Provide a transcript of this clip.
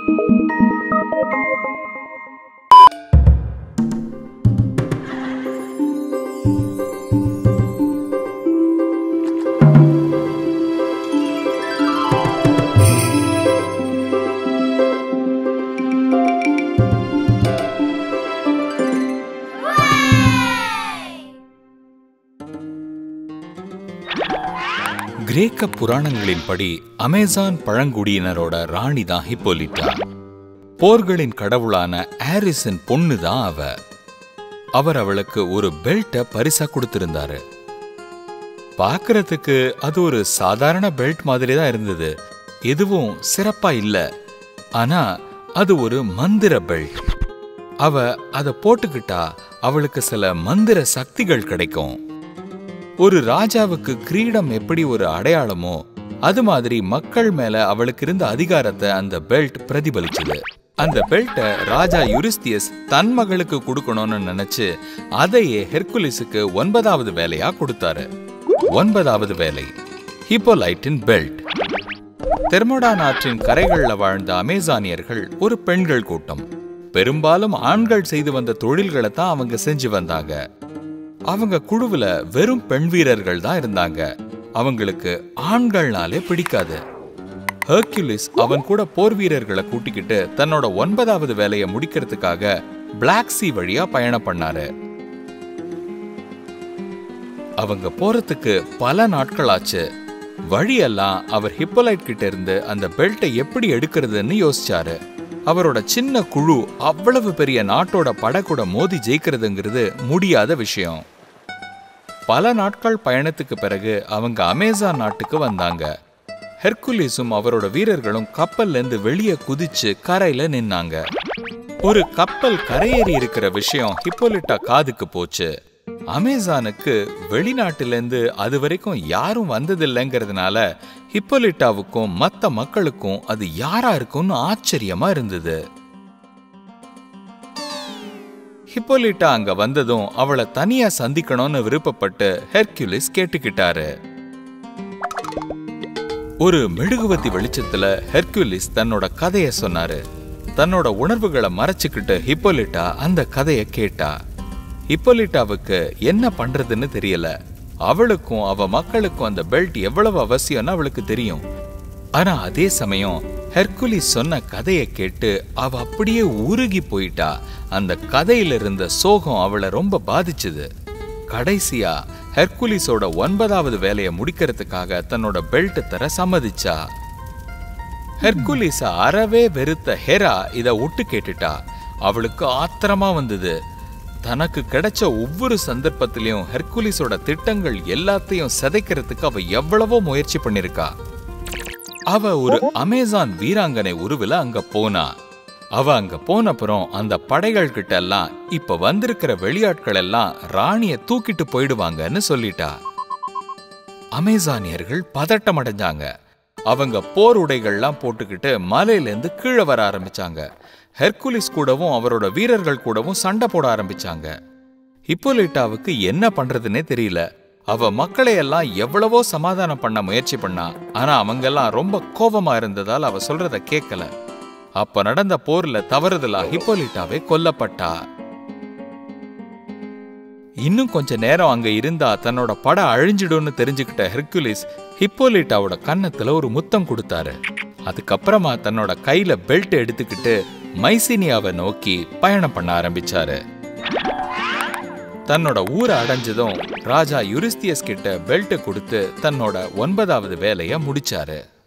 கிரேக்க புராணங்களின்படி அமேசான் பழங்குடியினரோட ராணி தான் ஹிப்போலிட்டா போர்களின் கடவுளான ஆரிஸின் பொண்ணு தான் அவ அவர் அவளுக்கு ஒரு பெல்ட்டை பரிசா கொடுத்திருந்தாரு பார்க்கறதுக்கு அது ஒரு சாதாரண பெல்ட் மாதிரி தான் இருந்தது எதுவும் சிறப்பா இல்ல ஆனா அது ஒரு மந்திர பெல்ட் அவ அதை போட்டுக்கிட்டா அவளுக்கு சில மந்திர சக்திகள் கிடைக்கும் ஒரு ராஜாவுக்கு கிரீடம் எப்படி ஒரு அடையாளமோ அது மாதிரி மக்கள் மேல அவளுக்கு இருந்த அதிகாரத்தை அந்த பெல்ட் பிரதிபலிச்சது அந்த பெல்ட்டை ராஜா யுரிஸ்தியஸ் தன் மகளுக்கு கொடுக்கணும்னு நினைச்சு அதையே ஹெர்குலிஸுக்கு ஒன்பதாவது வேலையா கொடுத்தாரு ஒன்பதாவது வேலை ஹிப்போலைட்டின் பெல்ட் தெர்மோடான் ஆற்றின் கரைகள்ல வாழ்ந்த அமேசானியர்கள் ஒரு பெண்கள் கூட்டம் பெரும்பாலும் ஆண்கள் செய்து வந்த தொழில்களை தான் அவங்க செஞ்சு வந்தாங்க அவங்க குழுவுல வெறும் பெண் வீரர்கள் தான் இருந்தாங்க அவங்களுக்கு ஆண்கள்னாலே பிடிக்காது ஹெர்குலிஸ் அவன் கூட போர் வீரர்களை கூட்டிக்கிட்டு தன்னோட ஒன்பதாவது வேலையை முடிக்கிறதுக்காக பிளாக் சி வழியா பயணம் பண்ணாரு அவங்க போறதுக்கு பல நாட்கள் ஆச்சு வழியெல்லாம் அவர் ஹிப்போலைட் கிட்ட இருந்து அந்த பெல்ட்டை எப்படி எடுக்கிறதுன்னு யோசிச்சாரு அவரோட சின்ன குழு அவ்வளவு பெரிய நாட்டோட படக்கூட மோதி ஜெயிக்கிறதுங்கிறது முடியாத விஷயம் பல நாட்கள் பயணத்துக்கு பிறகு அவங்க அமேசான் நாட்டுக்கு வந்தாங்க ஹெர்குலிஸும் அவரோட வீரர்களும் கப்பல்ல இருந்து வெளியே குதிச்சு கரையில நின்னாங்க ஒரு கப்பல் கரையேறி இருக்கிற விஷயம் ஹிப்போலிட்டா காதுக்கு போச்சு அமேசானுக்கு வெளிநாட்டிலேருந்து அது வரைக்கும் யாரும் வந்ததில்லைங்கிறதுனால ஹிப்போலிட்டாவுக்கும் மத்த மக்களுக்கும் அது யாரா இருக்கும்னு ஆச்சரியமா இருந்தது ஹிப்போலிட்டா அங்க வந்ததும் அவளை தனியா சந்திக்கணும்னு விருப்பப்பட்டு ஹெர்குலிஸ் கேட்டுக்கிட்டாரு ஒரு மெழுகுவத்தி வெளிச்சத்துல ஹெர்குலிஸ் தன்னோட கதைய சொன்னாரு தன்னோட உணர்வுகளை மறைச்சுக்கிட்டு ஹிப்போலிட்டா அந்த கதைய கேட்டா ஹிப்போலிட்டாவுக்கு என்ன பண்றதுன்னு தெரியல அவளுக்கும் அவ மக்களுக்கும் அந்த பெல்ட் எவ்வளவு அவசியம்னு அவளுக்கு தெரியும் ஆனா அதே சமயம் ஹெர்குலிஸ் சொன்ன கதையை கேட்டு அவ அப்படியே உருகி போயிட்டா அந்த கதையில இருந்த சோகம் அவளை ரொம்ப பாதிச்சுது கடைசியா ஹெர்குலிஸோட ஒன்பதாவது வேலையை முடிக்கிறதுக்காக தன்னோட பெல்ட் தர சம்மதிச்சா ஹெர்குலிஸ அறவே வெறுத்த ஹெரா இத ஒட்டு கேட்டுட்டா அவளுக்கு ஆத்திரமா வந்தது தனக்கு கிடைச்ச ஒவ்வொரு சந்தர்ப்பத்திலையும் ஹெர்குலிஸோட திட்டங்கள் எல்லாத்தையும் சிதைக்கிறதுக்கு அவ எவ்வளவோ முயற்சி பண்ணிருக்கா அவ ஒரு அமேசான் வீராங்கனை உருவில அங்க போனா அவ அங்க போனப்புறம் அந்த படைகள் கிட்ட எல்லாம் இப்ப வந்திருக்கிற வெளியாட்கள் எல்லாம் ராணிய தூக்கிட்டு போயிடுவாங்கன்னு சொல்லிட்டா அமேசானியர்கள் பதட்டம் அடைஞ்சாங்க அவங்க போர் உடைகள்லாம் போட்டுக்கிட்டு மலையிலேருந்து கீழே வர ஆரம்பிச்சாங்க ஹெர்குலிஸ் கூடவும் அவரோட வீரர்கள் கூடவும் சண்டை போட ஆரம்பிச்சாங்க ஹிப்போலிட்டாவுக்கு என்ன பண்றதுன்னே தெரியல அவ மக்களை எல்லாம் எவ்வளவோ சமாதானம் பண்ண முயற்சி பண்ணா ஆனா அவங்கெல்லாம் ரொம்ப கோபமா இருந்ததால் அவ சொல்றத கேட்கல அப்ப நடந்த போர்ல தவறுதலா ஹிப்போலிட்டாவே கொல்லப்பட்டா இன்னும் கொஞ்ச நேரம் அங்க இருந்தா தன்னோட படம் அழிஞ்சிடும்னு தெரிஞ்சுக்கிட்ட ஹெர்குலிஸ் ஹிப்போலிட்டாவோட கன்னத்துல ஒரு முத்தம் கொடுத்தாரு அதுக்கப்புறமா தன்னோட கையில பெல்ட் எடுத்துக்கிட்டு மைசினியாவை நோக்கி பயணம் பண்ண ஆரம்பிச்சாரு தன்னோட ஊரை அடைஞ்சதும் ராஜா யுரிஸ்தியஸ் கிட்ட பெல்ட் கொடுத்து தன்னோட ஒன்பதாவது வேலைய முடிச்சாரு